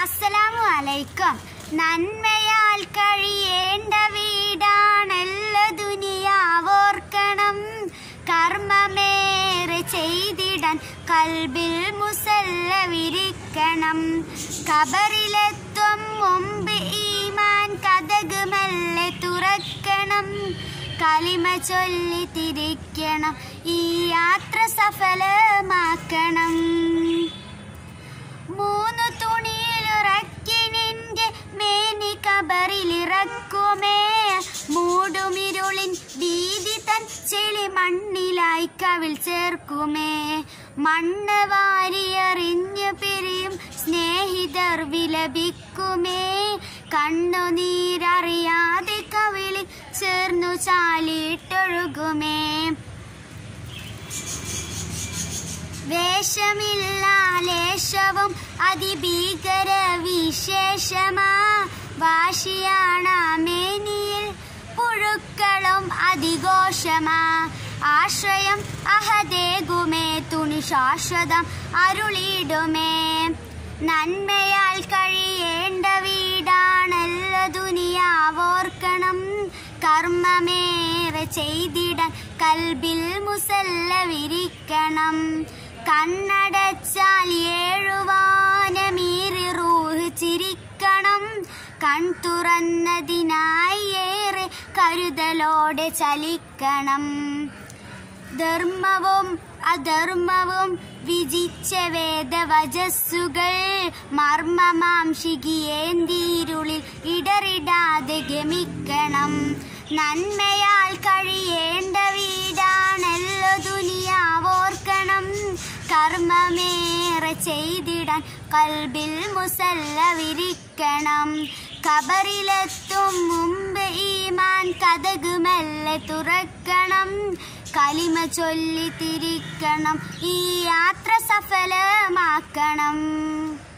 അസ്സലാമു അലൈക്കും നന്മയാൽ കഴിയേണ്ട വീടാണല്ല ദുനിയാവോർക്കണം കർമ്മമേറെ ചെയ്തിടാൻ കൽബിൽ മുസല്ല വിരിക്കണം കബറിലെത്തും മുമ്പ് ഈമാൻ കഥക് മെല്ലെ തുറക്കണം കലിമ ചൊല്ലി തിരിക്കണം ഈ യാത്ര സഫലമാക്കണം മൂന്നു തുണിയിലിറക്കി നിന്റെ മേനി കബറിലിറക്കുമേ മൂടുമിരുളിൻ ഭീതി തൻ ചെളി മണ്ണിലായി കവിൾ ചേർക്കുമേ മണ്ണ് വാരിയെറിഞ്ഞു പിരിയും സ്നേഹിതർ വിലപിക്കുമേ കണ്ണുനീരറിയാതെ കവിളിൽ ചേർന്നു ചാലിയിട്ടൊഴുകുമേ വേഷമില്ല ലേശവും അതിഭീകര വിശേഷമാ വാശിയാണ് മേനിയിൽ പുഴുക്കളും അതിഘോഷമാ ആശ്രയം അഹദേകുമേ തുണി ശാശ്വതം അരുളിടുമേ നന്മയാൽ കഴിയേണ്ട വീടാണല്ല ദുനിയാവോർക്കണം കർമ്മമേറെ ചെയ്തിടാൻ കൽബിൽ മുസല്ല വിരിക്കണം കണ്ണടച്ചാൽ ഏഴുവാനമീറി റൂഹ് ചിരിക്കണം കൺ തുറന്നതിനായി ഏറെ കരുതലോടെ ചലിക്കണം ധർമ്മവും അധർമ്മവും വിജിച്ച വേദവചസ്സുകൾ മർമ്മമാംഷികിയേന്തീരുളിൽ ഇടറിടാതെ ഗമിക്കണം നന്മയാൽ കഴിയേണ്ട വീടാണല്ലോ ദുനിയാവോർക്കണം കർമ്മമേറെ ചെയ്തിടാൻ കൽബിൽ മുസല്ല വിരിക്കണം കബറിലെത്തും മുമ്പ് ഈമാൻ കഥക് മെല്ലെ തുറക്കണം കലിമ ചൊല്ലി തിരിക്കണം ഈ യാത്ര സഫലമാക്കണം